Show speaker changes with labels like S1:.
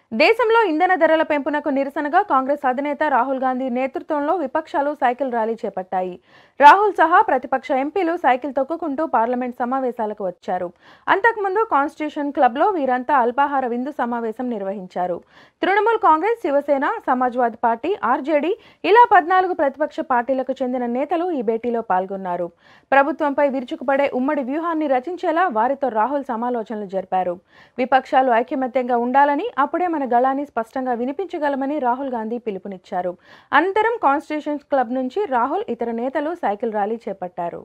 S1: దేశంలో ఇంధన ధరల పెంపునకు నిరసనగా కాంగ్రెస్ అధినేత రాహుల్ గాంధీ నేతృత్వంలో విపక్షాలు సైకిల్ ర్యాలీ చేపట్టాయి రాహుల్ సహా ప్రతిపక్ష ఎంపీలు సైకిల్ తొక్కుకుంటూ పార్లమెంట్ సమావేశాలకు వచ్చారు అంతకుముందు కాన్స్టిట్యూషన్ క్లబ్లో వీరంతా అల్పాహార విందు సమావేశం నిర్వహించారు తృణమూల్ కాంగ్రెస్ శివసేన సమాజ్వాదీ పార్టీ ఆర్జేడీ ఇలా పద్నాలుగు ప్రతిపక్ష పార్టీలకు చెందిన నేతలు ఈ భేటీలో పాల్గొన్నారు ప్రభుత్వంపై విరుచుకుపడే ఉమ్మడి వ్యూహాన్ని రచించేలా వారితో రాహుల్ సమాలోచనలు జరిపారు విపక్షాలు ఐకమత్యంగా ఉండాలని అప్పుడే మన గళాన్ని స్పష్టంగా వినిపించగలమని రాహుల్ గాంధీ పిలుపునిచ్చారు అనంతరం కాన్స్టిట్యూషన్ క్లబ్ నుంచి రాహుల్ ఇతర నేతలు సైకిల్ ర్యాలీ చేపట్టారు